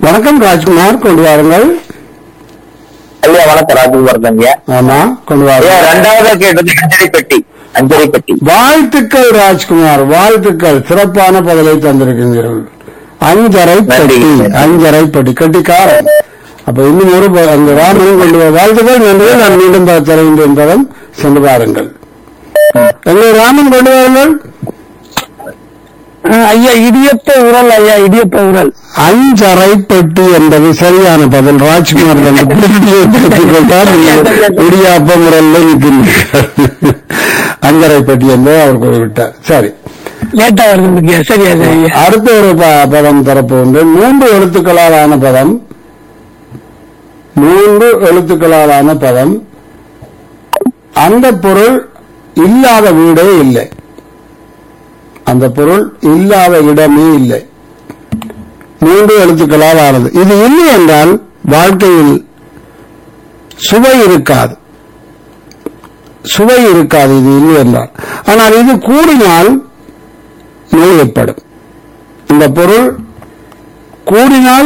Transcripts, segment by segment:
வணக்கம் ராஜ்குமார் கொண்டு வாருங்கள் ஐயா வணக்கம் ராஜ்குமார் தாங்க ஆமா கொண்டு ஐயா வாருங்கள் ரெண்டாவது கேட்டது அஞ்சரை பெட்டி அஞ்சரை பெட்டி வாழ்த்துக்கள் ராஜ்குமார் வாழ்த்துக்கள் சிறப்பான பதிலை தந்திருக்கின்றீர்கள் அஞ்சரை பெட்டி நன்றி. அஞ்சரை பெட்டி கட்டிக்காரன் அப்ப இன்னும் ஒரு ப- அந்த ராமனும் கொண்டு வா- வாழ்த்துக்கள் நன்றி நான் மீண்டும் ப- தருகின்றேன் பதம் சென்று பாருங்கள் எங்கே ராமன் கொண்டு வாருங்கள் ஐயா இடியப்ப உரல் ஐயா இடியப்ப உரல் அஞ்சரை பெட்டி என்பது சரியான பதில் ராஜ்குமார் வந்து புள்ளியை பெற்றுக் கொண்டார் நீங்கள் இடியாப்ப முறையில் நிற்கின்றீர்கள் அஞ்சரை பெட்டி என்பதை அவர் குறிப்பிட்டார் சரி லேட்டா வருது உங்களுக்கு சரியா சரியா அடுத்த ஒரு ப- பதம் தரப்போன்று மூன்று எழுத்துக்களால் ஆன பதம் மூன்று எழுத்துக்களால் ஆன பதம் அந்த பொருள் இல்லாத வீடே இல்லை அந்த பொருள் இல்லாத இடமே இல்லை மூன்று எழுத்துக்களால் ஆனது இது இல்லை என்றால் வாழ்க்கையில் சுவை இருக்காது சுவை இருக்காது இது இல்லை என்றால் ஆனால் இது கூடினால் நோய் ஏற்படும் இந்த பொருள் கூடினால்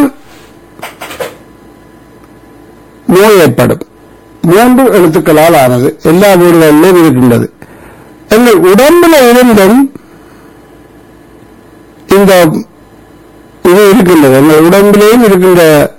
நோய் ஏற்படும் மூன்று எழுத்துக்களால் ஆனது எல்லா வீடுகளிலும் இருக்கின்றது எங்கள் உடம்புல இருந்தும் இந்த இது இருக்கின்றது எங்கள் உடம்பிலேயும் இருக்கின்ற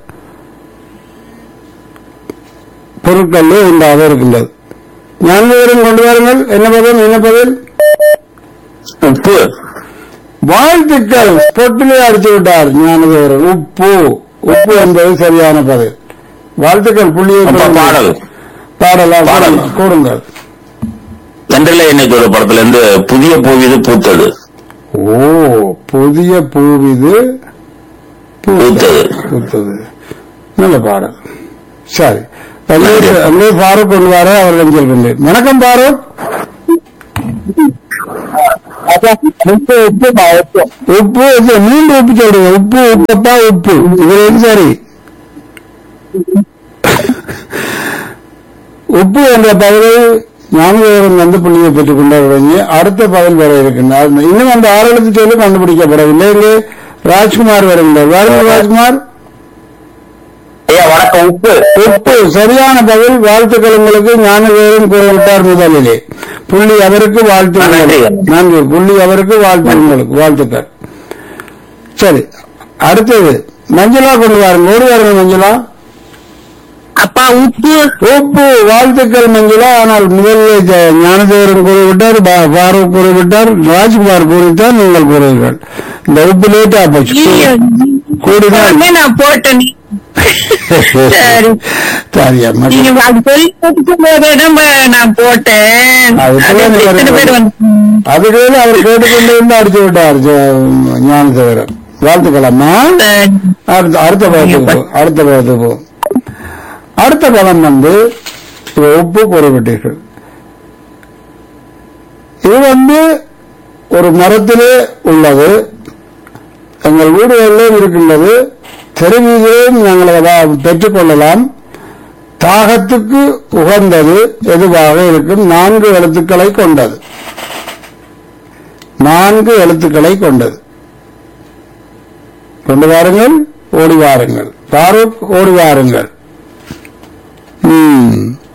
பொருட்களிலே உண்டாக இருக்கின்றது ஞானவரம் கொண்டு வாருங்கள் என்ன பதில் என்ன பதில் உப்பு வாழ்த்துக்கள் பொட்டிலே அடித்து விட்டார் ஞானதேவரன் உப்பு உப்பு என்பது சரியான பதில் வாழ்த்துக்கள் புள்ளியை அப்ப பெறுங்கள். பாடல் பாடலா பாடல். கூடுங்கள் வென்றலை எண்ணெய் படத்துல இருந்து புதிய பூவிது பூத்தது ஓ புதிய பூவிது பூத்தது. பூத்தது நல்ல பாடல் சரி அங்கே அங்கே ஃபாரூக் கொண்டு வர அவரிடம் சொல்கின்றேன் வணக்கம் ஃபாரூக் உப்பு உப்பு பா, உப்பு உப்பு இது மூன்று உப்பு சொல்றீங்க உப்பு உப்பப்பா உப்பு இதுல எது சரி உப்பு என்ற பதிலை ஞானதேவன் வந்து புள்ளியை பெற்றுக் கொண்டாடுறீங்க அடுத்த பதில் வர இருக்கின்றார் இன்னும் அந்த ஆறு எழுத்து சொல்லி கண்டுபிடிக்கப்படவில்லை இங்கே ராஜ்குமார் வருகின்றார் வாருங்கள் ராஜ்குமார் ஐயா வணக்கம் உப்பு உப்பு சரியான பதில் வாழ்த்துக்கள் உங்களுக்கு ஞானதேவன் கூறிவிட்டார் முதலிலே புள்ளி அவருக்கு வாழ்த்து நன்றி. உங்களுக்கு. நன்றி புள்ளி அவருக்கு வாழ்த்து உங்களுக்கு வாழ்த்துக்கள் சரி அடுத்தது மஞ்சளா கொண்டு வாருங்க ஓடி வாருங்க மஞ்சளா அப்பா உப்பு உப்பு வாழ்த்துக்கள் மஞ்சளா ஆனால் முதலில் ஜ- ஞானதேவரன் கூறிவிட்டார் பா- ஃபாரூக் கூறிவிட்டார் ராஜ்குமார் கூறிவிட்டார் நீங்கள் கூறுவீர்கள் இந்த உப்பு லேட்டா போச்சு கூடிதான் உடனே நான் போட்டேன் சரி. சரியா நீங்க மகள். அது சொல்லி கொடுக்கும் போதே தான் நான் போட்டேன் அது அது இப்பதான் நீங்க எத்தனை பேர் வந்து அதுக்கு அவர் கேட்டுக்கொண்டு இருந்து அடிச்சு விட்டார் ஜ- ஞானதேவரன் வாழ்த்துக்களம்மா சரி. அடுத்த அடுத்த பதத்துக்கு போ அடுத்த பதத்துக்கு போ அடுத்த பதம் வந்து இது உப்பு குறிப்பிட்டீர்கள் இது வந்து ஒரு மரத்திலே உள்ளது எங்கள் வீடுகளிலும் இருக்கின்றது தெருவீதியிலும் நாங்கள் அதை பெற்றுக்கொள்ளலாம் தாகத்துக்கு உகந்தது எதுவாக இருக்கும் நான்கு எழுத்துக்களை கொண்டது நான்கு எழுத்துக்களை கொண்டது கொண்டு வாருங்கள் ஓடி வாருங்கள் ஃபாரூக் ஓடி வாருங்கள் ம்.